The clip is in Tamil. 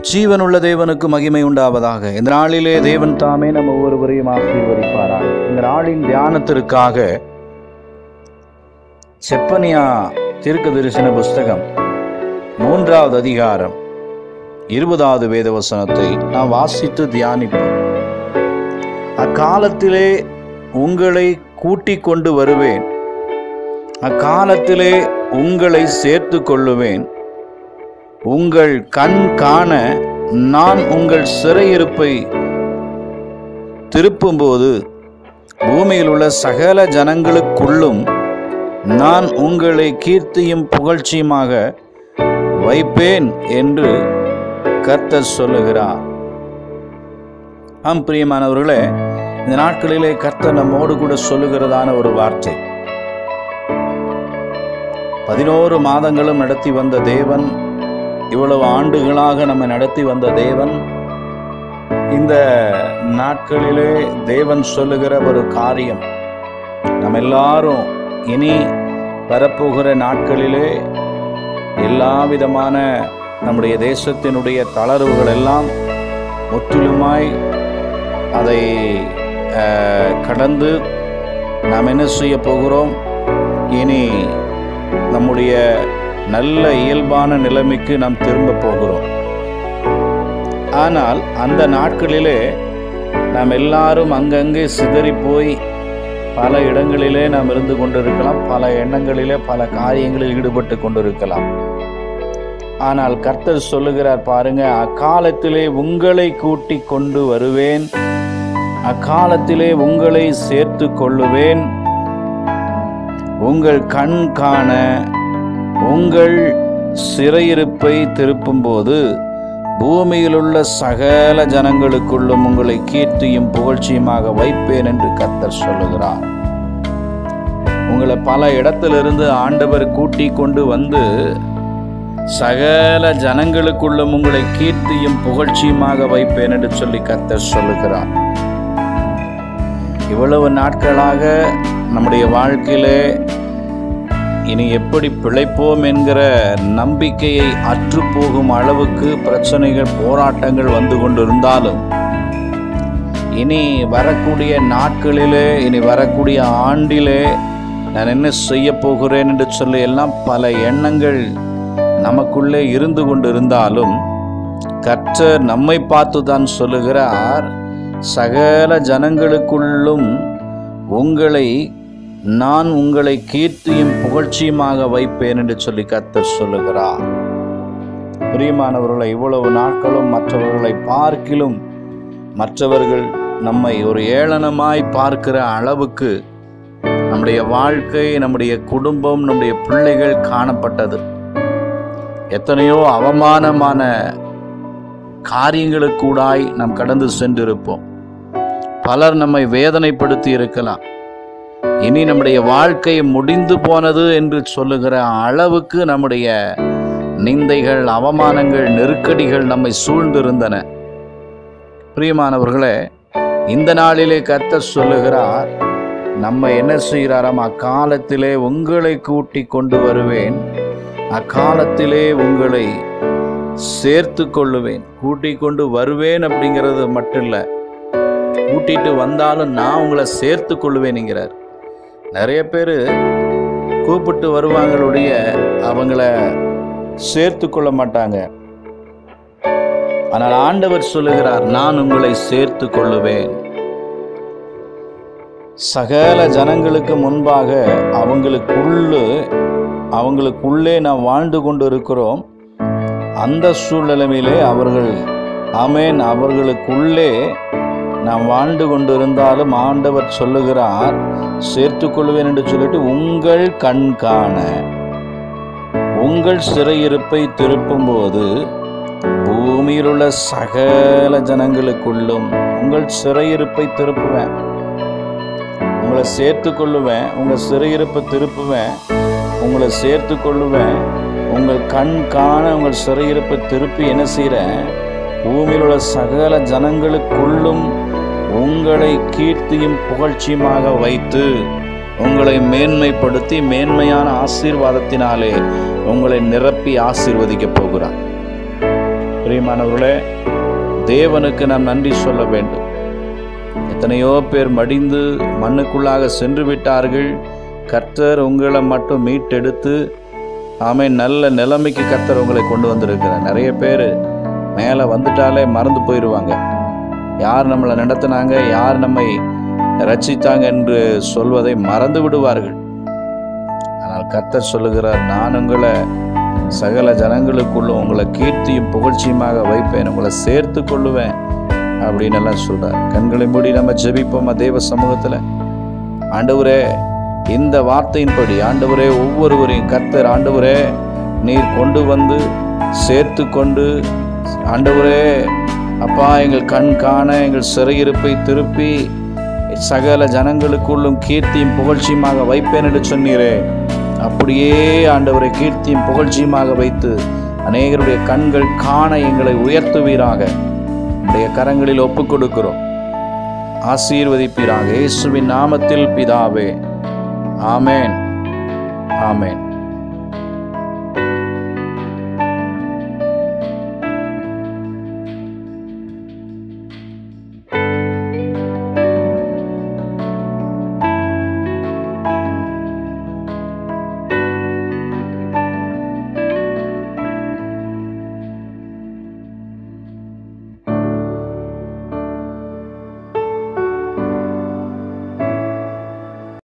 ஜீவனுள்ள தேவனுக்கு மகிமை உண்டாவதாக இந்த நாளிலே தேவன் தாமே நம்ம ஒவ்வொருவரையும் ஆசீர்வதிப்பாராக இந்த நாளின் தியானத்திற்காக செப்பனியா தீர்க்க தரிசன புஸ்தகம் மூன்றாவது அதிகாரம் இருபதாவது வேத வசனத்தை நாம் வாசித்து தியானிப்போம் அக்காலத்திலே உங்களை கூட்டிக் கொண்டு வருவேன் அக்காலத்திலே உங்களை சேர்த்து கொள்ளுவேன் உங்கள் கண் காண நான் உங்கள் சிறையிருப்பை திருப்பும்போது பூமியில் உள்ள சகல ஜனங்களுக்குள்ளும் நான் உங்களை கீர்த்தியும் புகழ்ச்சியுமாக வைப்பேன் என்று கர்த்தர் சொல்லுகிறார் ஆம் பிரியமானவர்களே இந்த நாட்களிலே கர்த்தர் நம்மோடு கூட சொல்லுகிறதான ஒரு வார்த்தை பதினோரு மாதங்களும் நடத்தி வந்த தேவன் இவ்வளவு ஆண்டுகளாக நம்ம நடத்தி வந்த தேவன் இந்த நாட்களிலே தேவன் சொல்லுகிற ஒரு காரியம் நம்ம எல்லாரும் இனி வரப்போகிற நாட்களிலே எல்லா விதமான நம்முடைய தேசத்தினுடைய தளர்வுகள் எல்லாம் முற்றிலுமாய் அதை அஹ், கடந்து நாம் என்ன செய்ய போகிறோம் இனி நம்முடைய நல்ல இயல்பான நிலைமைக்கு நாம் திரும்ப போகிறோம் ஆனால் அந்த நாட்களிலே நாம் எல்லாரும் அங்கங்கே சிதறி போய் பல இடங்களிலே நாம் இருந்து கொண்டிருக்கலாம் பல எண்ணங்களிலே பல காரியங்களில் ஈடுபட்டு கொண்டிருக்கலாம் ஆனால் கர்த்தர் சொல்லுகிறார் பாருங்க அக்காலத்திலே உங்களை கூட்டி கொண்டு வருவேன் அக்காலத்திலே உங்களை சேர்த்து கொள்ளுவேன் உங்கள் கண் காண உங்கள் சிறையிருப்பை திருப்பும்போது பூமியில் உள்ள சகல ஜனங்களுக்குள்ளும் உங்களை கீர்த்தியும் புகழ்ச்சியுமாக வைப்பேன் என்று கர்த்தர் சொல்லுகிறார் உங்களை பல இடத்திலிருந்து ஆண்டவர் கூட்டி கொண்டு வந்து சகல ஜனங்களுக்குள்ளும் உங்களை கீர்த்தியும் புகழ்ச்சியுமாக வைப்பேன் என்று சொல்லி கர்த்தர் சொல்லுகிறார் இவ்வளவு நாட்களாக நம்முடைய வாழ்க்கையிலே இனி எப்படி பிழைப்போம் என்கிற நம்பிக்கையை அற்றுப்போகும் அளவுக்கு பிரச்சனைகள் போராட்டங்கள் வந்து கொண்டிருந்தாலும் இனி வரக்கூடிய நாட்களிலே இனி வரக்கூடிய ஆண்டிலே நான் என்ன செய்ய போகிறேன் என்று சொல்லி எல்லாம் பல எண்ணங்கள் நமக்குள்ளே இருந்து கொண்டிருந்தாலும் கர்த்தர் நம்மை பார்த்து தான் சொல்லுகிறார் சகல ஜனங்களுக்குள்ளும் உங்களை நான் உங்களை கீர்த்தியும் புகழ்ச்சியுமாக வைப்பேன் என்று சொல்லி கர்த்தர் சொல்லுகிறார் பிரியமானவர்களை இவ்வளவு நாட்களும் மற்றவர்களை பார்க்கிலும் மற்றவர்கள் நம்மை ஒரு ஏளனமாய் பார்க்கிற அளவுக்கு நம்முடைய வாழ்க்கை நம்முடைய குடும்பம் நம்முடைய பிள்ளைகள் காணப்பட்டது எத்தனையோ அவமானமான காரியங்களுக்கூடாய் நாம் கடந்து சென்றிருப்போம் பலர் நம்மை வேதனைப்படுத்தி இருக்கலாம் இனி நம்முடைய வாழ்க்கை முடிந்து போனது என்று சொல்லுகிற அளவுக்கு நம்முடைய நிந்தைகள் அவமானங்கள் நெருக்கடிகள் நம்மை சூழ்ந்திருந்தன பிரியமானவர்களே இந்த நாளிலே கர்த்தர் சொல்லுகிறார் நம்ம என்ன செய்கிறாராம் அக்காலத்திலே உங்களை கூட்டி கொண்டு வருவேன் அக்காலத்திலே உங்களை சேர்த்து கொள்ளுவேன் கூட்டி கொண்டு வருவேன் அப்படிங்கிறது மட்டும் இல்லை கூட்டிட்டு வந்தாலும் நான் உங்களை சேர்த்து கொள்ளுவேனுங்கிறார் நிறைய பேர் கூப்பிட்டு வருவாங்களுடைய அவங்கள சேர்த்து கொள்ள மாட்டாங்க ஆனால் ஆண்டவர் சொல்லுகிறார் நான் உங்களை சேர்த்து கொள்ளுவேன் சகல ஜனங்களுக்கு முன்பாக அவங்களுக்குள்ளு அவங்களுக்குள்ளே நாம் வாழ்ந்து கொண்டு இருக்கிறோம் அந்த சூழ்நிலையிலே அவர்கள் ஆமேன் அவர்களுக்குள்ளே நாம் வாழ்ந்து கொண்டிருந்தாலும் ஆண்டவர் சொல்லுகிறார் சேர்த்து கொள்வேன் என்று சொல்லிட்டு உங்கள் கண் காண உங்கள் சிறையிருப்பை திருப்பும்போது பூமியில் உள்ள சகல ஜனங்களுக்குள்ளும் உங்கள் சிறையிருப்பை திருப்புவேன் உங்களை சேர்த்து கொள்ளுவேன் உங்கள் சிறையிருப்பை திருப்புவேன் உங்களை சேர்த்து கொள்ளுவேன் உங்கள் கண் காண உங்கள் சிறையிருப்பை திருப்பி என்ன செய்கிறேன் பூமியில் உள்ள சகல ஜனங்களுக்குள்ளும் உங்களை கீர்த்தியும் புகழ்ச்சியுமாக வைத்து உங்களை மேன்மைப்படுத்தி மேன்மையான ஆசீர்வாதத்தினாலே உங்களை நிரப்பி ஆசீர்வதிக்கப் போகிறார் பிரியமானவர்களே தேவனுக்கு நாம் நன்றி சொல்ல வேண்டும் எத்தனையோ பேர் மடிந்து மண்ணுக்குள்ளாக சென்று விட்டார்கள் கர்த்தர் உங்களை மட்டும் மீட்டெடுத்து ஆமை நல்ல நிலைமைக்கு கர்த்தர் உங்களை கொண்டு வந்திருக்கிறார் நிறைய பேர் மேலே வந்துட்டாலே மறந்து போயிடுவாங்க யார் நம்மளை நடத்தினாங்க யார் நம்மை ரட்சித்தாங்க என்று சொல்வதை மறந்து விடுவார்கள் ஆனால் கர்த்தர் சொல்லுகிறார் நான் உங்களை சகல ஜனங்களுக்குள்ள உங்களை கீர்த்தியும் புகழ்ச்சியுமாக வைப்பேன் உங்களை சேர்த்து கொள்ளுவேன் அப்படின்னு எல்லாம் சொல்றார் கண்களை மூடி நம்ம ஜெபிப்போமா தேவ சமூகத்தில் ஆண்டவரே இந்த வார்த்தையின்படி ஆண்டவரே ஒவ்வொருவரையும் கர்த்தர் ஆண்டவரே நீர் கொண்டு வந்து சேர்த்து கொண்டு ஆண்டவரே அப்பா எங்கள் கண் காண எங்கள் சிறையிருப்பை திருப்பி சகல ஜனங்களுக்குள்ளும் கீர்த்தியும் புகழ்ச்சியுமாக வைப்பேன் என்று சொன்னீரே அப்படியே ஆண்டவரை கீர்த்தியும் புகழ்ச்சியுமாக வைத்து அநேகருடைய கண்கள் காண எங்களை உயர்த்துவீராக உடைய கரங்களில் ஒப்புக் கொடுக்கிறோம் ஆசீர்வதிப்பீராக இயேசுவின் நாமத்தில் பிதாவே ஆமேன் ஆமேன்